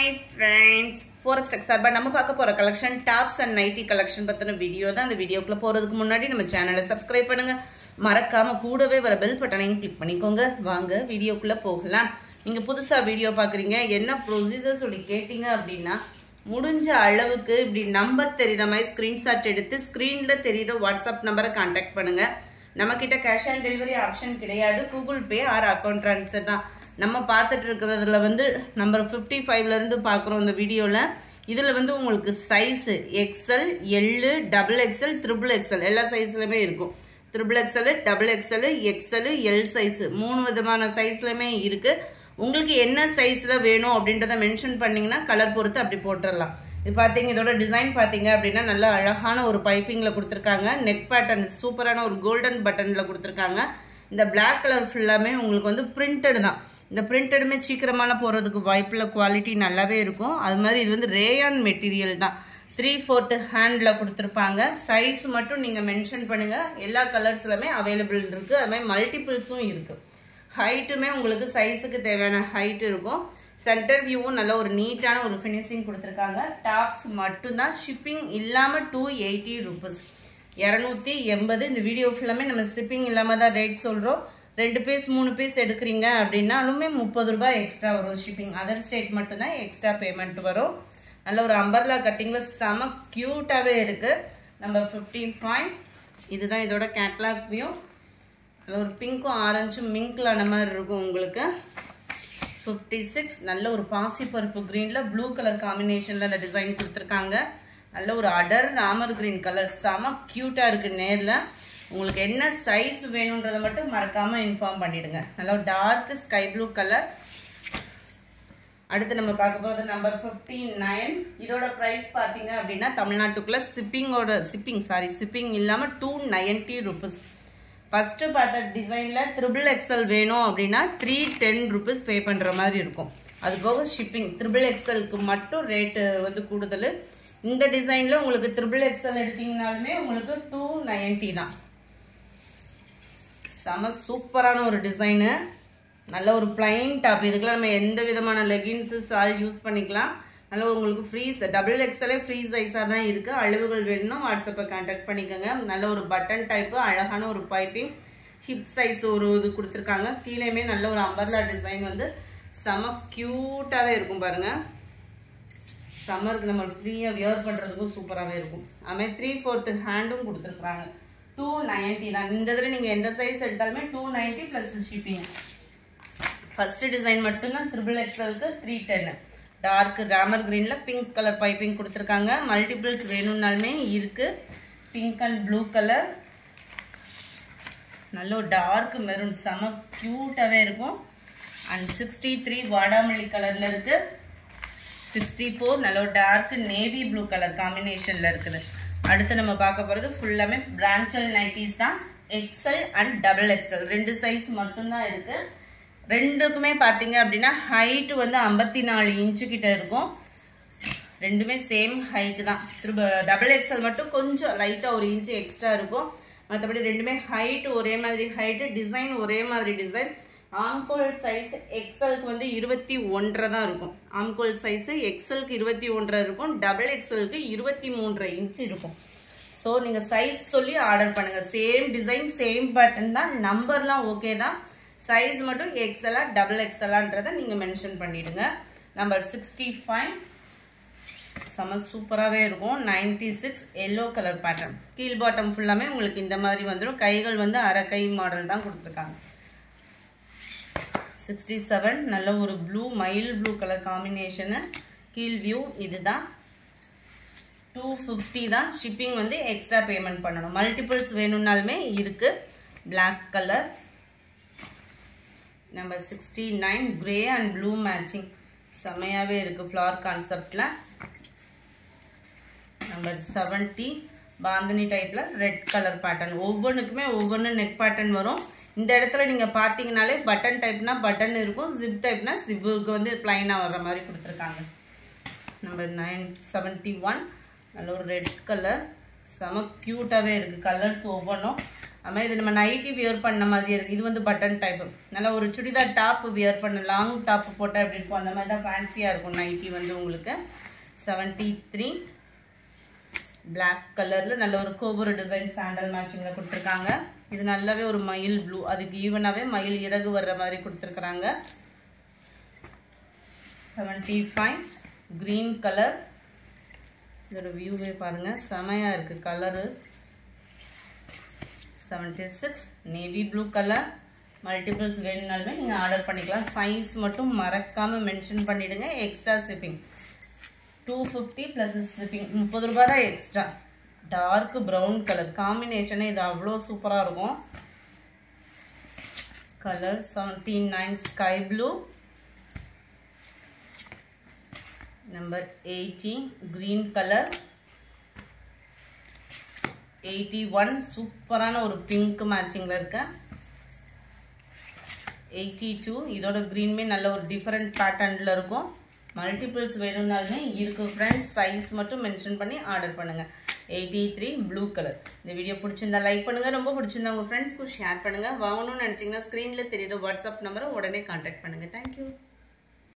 hi friends forest சார்பா நம்ம பார்க்க போகிற collection tops and nighty collection பற்றின வீடியோ தான் அந்த வீடியோக்குள்ளே போகிறதுக்கு முன்னாடி நம்ம சேனலை சப்ஸ்கிரைப் பண்ணுங்கள் மறக்காமல் கூடவே வர பெல் பட்டனையும் கிளிக் பண்ணிக்கோங்க வாங்க வீடியோக்குள்ளே போகலாம் நீங்கள் புதுசாக வீடியோ பார்க்குறீங்க என்ன ப்ரொசீஜர் சொல்லி கேட்டிங்க அப்படின்னா முடிஞ்ச அளவுக்கு இப்படி நம்பர் தெரியுற மாதிரி ஸ்க்ரீன்ஷாட் எடுத்து ஸ்க்ரீனில் தெரியுற வாட்ஸ்அப் நம்பரை கான்டாக்ட் பண்ணுங்கள் நம்மக்கிட்ட கேஷ் ஆன் டெலிவரி ஆப்ஷன் கிடையாது Google Pay or account transfer தான் நம்ம பார்த்துட்டு இருக்கிறதுல வந்து நம்பர் ஃபிஃப்டி ஃபைவ்லேருந்து பார்க்குறோம் இந்த வீடியோவில் இதில் வந்து உங்களுக்கு size XL L double XL triple XL எல்லா சைஸ்லையுமே இருக்கும் triple XL double XL XL L size மூணு விதமான சைஸ்லையுமே இருக்குது உங்களுக்கு என்ன சைஸில் வேணும் அப்படின்றத மென்ஷன் பண்ணிங்கன்னா கலர் பொறுத்து அப்படி போட்டுடலாம் இது பார்த்தீங்க இதோட டிசைன் பார்த்தீங்க அப்படின்னா நல்ல அழகான ஒரு பைப்பிங்கில் கொடுத்துருக்காங்க நெக் பேட்டர்ன் சூப்பரான ஒரு கோல்டன் பட்டனில் கொடுத்துருக்காங்க இந்த பிளாக் கலர் ஃபுல்லாமே உங்களுக்கு வந்து பிரிண்டட் தான் இந்த பிரிண்டடுமே சீக்கிரமான போகிறதுக்கு வாய்ப்புள்ள குவாலிட்டி நல்லாவே இருக்கும் அது மாதிரி இது வந்து ரேயான் மெட்டீரியல் தான் த்ரீ ஃபோர்த்து ஹேண்டில் கொடுத்துருப்பாங்க சைஸ் மட்டும் நீங்கள் மென்ஷன் பண்ணுங்கள் எல்லா கலர்ஸ்லுமே அவைலபிள் இருக்குது அது மாதிரி மல்டிபிள்ஸும் இருக்குது ஹைட்டுமே உங்களுக்கு சைஸுக்கு தேவையான ஹைட் இருக்கும் சென்டர் வியூவும் நல்ல ஒரு நீட்டான ஒரு ஃபினிஷிங் கொடுத்துருக்காங்க டாப்ஸ் மட்டும்தான் ஷிப்பிங் இல்லாமல் டூ எயிட்டி ருபீஸ் இரநூத்தி எண்பது இந்த வீடியோ ஃபுல்லாமே நம்ம ஷிப்பிங் இல்லாமல் தான் ரேட் சொல்கிறோம் ரெண்டு பீஸ் மூணு பீஸ் எடுக்கிறீங்க அப்படின்னாலுமே முப்பது ரூபாய் எக்ஸ்ட்ரா வரும் ஷிப்பிங் அதர் ஸ்டேட் மட்டும்தான் எக்ஸ்ட்ரா பேமெண்ட் வரும் நல்ல ஒரு அம்பர்லா கட்டிங்கில் செம க்யூட்டாகவே இருக்குது நம்ம ஃபிஃப்டீன் பாயிண்ட் இதுதான் இதோட கேட்லாக் வியூ ஒரு பிங்க்கும் ஆரஞ்சும் மிங்க்லான மாதிரி இருக்கும் உங்களுக்கு ஃபிஃப்டி சிக்ஸ் நல்ல ஒரு பாசி பருப்பு க்ரீனில் ப்ளூ கலர் காம்பினேஷனில் அந்த டிசைன் கொடுத்துருக்காங்க நல்ல ஒரு அடர் ராமர் க்ரீன் கலர் செம க்யூட்டாக இருக்குது நேரில் உங்களுக்கு என்ன சைஸ் வேணுன்றதை மட்டும் மறக்காமல் இன்ஃபார்ம் பண்ணிவிடுங்க நல்ல ஒரு டார்க் ஸ்கை ப்ளூ கலர் அடுத்து நம்ம பார்க்க போகிறது நம்பர் ஃபிஃப்டி நைன் இதோட ப்ரைஸ் பார்த்தீங்க அப்படின்னா தமிழ்நாட்டுக்குள்ளே ஷிப்பிங்கோட ஷிப்பிங் சாரி ஷிப்பிங் இல்லாமல் டூ நைன்ட்டி ருபீஸ் ஃபஸ்ட்டு பார்த்த டிசைனில் த்ரிபிள் எக்ஸல் வேணும் அப்படின்னா த்ரீ டென் ருபீஸ் பே பண்ணுற மாதிரி இருக்கும் அது போக ஷிப்பிங் த்ரிபிள் எக்ஸலுக்கு மட்டும் ரேட்டு வந்து கூடுதல் இந்த டிசைனில் உங்களுக்கு த்ரிபிள் எக்ஸல் எடுத்தீங்கனாலுமே உங்களுக்கு டூ நைன்ட்டி தான் செம சூப்பரான ஒரு டிசைனு நல்ல ஒரு பிளைன் டாப் இதுக்கெல்லாம் நம்ம எந்த விதமான லெகின்ஸு சால் யூஸ் பண்ணிக்கலாம் நல்ல உங்களுக்கு ஃப்ரீ டபுள் எக்ஸலே ஃப்ரீ சைஸாக தான் இருக்குது அளவுகள் வேணும்னா வாட்ஸ்அப்பை கான்டாக்ட் பண்ணிக்கோங்க நல்ல ஒரு பட்டன் டைப்பு அழகான ஒரு பைப்பிங் ஹிப் சைஸ் ஒரு இது கொடுத்துருக்காங்க கீழேயுமே நல்ல ஒரு அம்பர்லா டிசைன் வந்து செம க்யூட்டாகவே இருக்கும் பாருங்கள் சம்மருக்கு நம்ம ஃப்ரீயாக வியர் பண்ணுறதுக்கும் சூப்பராகவே இருக்கும் அதுமாதிரி த்ரீ ஃபோர்த்து ஹேண்டும் கொடுத்துருக்குறாங்க டூ நைன்ட்டி தான் இந்த இதில் நீங்கள் எந்த சைஸ் எடுத்தாலுமே two ninety plus shipping first design மட்டும்தான் த்ரிபிள் எக்ஸலுக்கு த்ரீ டென்னு டார்க் ராமர் க்ரீனில் பிங்க் கலர் பைப்பிங் கொடுத்துருக்காங்க மல்டிபிள்ஸ் வேணும்னாலுமே இருக்குது பிங்க் அண்ட் ப்ளூ கலர் நல்ல ஒரு டார்க் மெரூன் செம க்யூட்டாகவே இருக்கும் அண்ட் சிக்ஸ்டி த்ரீ வாடாமல்லி கலரில் இருக்குது சிக்ஸ்டி ஃபோர் நல்ல ஒரு டார்க் நேவி ப்ளூ கலர் காம்பினேஷனில் இருக்குது அடுத்து நம்ம பார்க்க போகிறது ஃபுல்லாமே பிரான்ச்சல் நைட்டிஸ் தான் எக்ஸல் அண்ட் டபுள் எக்ஸல் ரெண்டு சைஸ் மட்டும்தான் இருக்குது ரெண்டுக்குமே பார்த்தீங்க அப்படின்னா ஹைட்டு வந்து ஐம்பத்தி நாலு இன்ச்சு கிட்ட இருக்கும் ரெண்டுமே சேம் ஹைட்டு தான் திரும்ப டபுள் எக்ஸல் மட்டும் கொஞ்சம் லைட்டாக ஒரு இன்ச்சு எக்ஸ்ட்ரா இருக்கும் மற்றபடி ரெண்டுமே ஹைட்டு ஒரே மாதிரி ஹைட்டு டிசைன் ஒரே மாதிரி டிசைன் ஆம்கோல் சைஸ் எக்ஸலுக்கு வந்து இருபத்தி ஒன்றரை தான் இருக்கும் ஆம்கோல் சைஸு எக்ஸலுக்கு இருபத்தி ஒன்றரை இருக்கும் டபுள் எக்ஸலுக்கு இருபத்தி மூன்றரை இன்ச்சு இருக்கும் ஸோ நீங்கள் சைஸ் சொல்லி ஆர்டர் பண்ணுங்கள் சேம் டிசைன் சேம் பேட்டர்ன் தான் நம்பர்லாம் ஓகே தான் சைஸ் மட்டும் எக்ஸலா டபுள் எக்ஸலான்றதை நீங்கள் மென்ஷன் பண்ணிவிடுங்க நம்பர் சிக்ஸ்டி ஃபைவ் செம சூப்பராகவே இருக்கும் ninety six yellow colour pattern கீழ் பாட்டம் ஃபுல்லாமே உங்களுக்கு இந்த மாதிரி வந்துடும் கைகள் வந்து அரை கை மாடல் தான் கொடுத்துருக்காங்க சிக்ஸ்டி செவன் நல்ல ஒரு ப்ளூ மயில் ப்ளூ கலர் காம்பினேஷனு கீழ் வியூ இதுதான் டூ ஃபிஃப்டி தான் ஷிப்பிங் வந்து எக்ஸ்ட்ரா பேமெண்ட் பண்ணணும் மல்டிபிள்ஸ் வேணும்னாலுமே இருக்குது black colour number sixty nine grey and blue matching செம்மையாகவே இருக்குது ஃப்ளார் கான்செப்டில் நம்பர் செவன்ட்டி பாந்தினி டைப்பில் ரெட் கலர் பேட்டர்ன் ஒவ்வொன்றுக்குமே ஒவ்வொன்று நெக் பேட்டர்ன் வரும் இந்த இடத்துல நீங்கள் பார்த்தீங்கனாலே பட்டன் டைப்னா பட்டன் இருக்கும் ஜிப் டைப்னா ஜிப்புக்கு வந்து ப்ளைனாக வர்ற மாதிரி கொடுத்துருக்காங்க நம்பர் நைன் செவன்ட்டி ஒன் நல்ல ஒரு ரெட் கலர் செம க்யூட்டாகவே இருக்குது கலர்ஸ் ஒவ்வொன்றும் அதுமாதிரி இது நம்ம நைட்டி வியர் பண்ண மாதிரி இருக்குது இது வந்து பட்டன் டைப்பு நல்லா ஒரு சுடிதார் டாப் வியர் பண்ண லாங் டாப் போட்டால் எப்படி இருக்கும் அந்த மாதிரி தான் ஃபேன்சியாக இருக்கும் நைட்டி வந்து உங்களுக்கு செவன்ட்டி த்ரீ பிளாக் கலரில் நல்ல ஒரு கோபுர டிசைன் சாண்டல் மேட்சிங்கில் கொடுத்துருக்காங்க இது நல்லாவே ஒரு மயில் ப்ளூ அதுக்கு ஈவனாகவே மயில் இறகு வர்ற மாதிரி கொடுத்துருக்குறாங்க செவன்ட்டி ஃபைவ் க்ரீன் கலர் இதோட வியூவே பாருங்கள் செமையாக இருக்குது colour seventy six navy blue colour multiples வேணுனாலுமே நீங்கள் ஆர்டர் பண்ணிக்கலாம் சைஸ் மட்டும் மறக்காமல் மென்ஷன் பண்ணிவிடுங்க extra shipping two fifty plus shipping முப்பது ரூபா தான் எக்ஸ்ட்ரா டார்க் ப்ரௌன் கலர் காம்பினேஷனே இது அவ்வளோ சூப்பராக இருக்கும் colour seventy nine sky blue number eighty green colour eighty one சூப்பரான ஒரு பிங்க் மேட்சிங்கில் இருக்க எயிட்டி டூ இதோட க்ரீன்மே நல்ல ஒரு டிஃப்ரெண்ட் பேட்டர்னில் இருக்கும் மல்டிபிள்ஸ் வேணும்னாலுமே இருக்குது ஃப்ரெண்ட்ஸ் சைஸ் மட்டும் மென்ஷன் பண்ணி ஆர்டர் பண்ணுங்கள் எயிட்டி த்ரீ ப்ளூ கலர் இந்த வீடியோ பிடிச்சிருந்தா லைக் பண்ணுங்கள் ரொம்ப பிடிச்சிருந்தா உங்கள் ஃப்ரெண்ட்ஸ்க்கும் ஷேர் பண்ணுங்கள் வாங்கணும்னு நினச்சிங்கன்னா ஸ்க்ரீனில் தெரியுற வாட்ஸ்அப் நம்பரை உடனே கான்டாக்ட் பண்ணுங்கள் தேங்க்யூ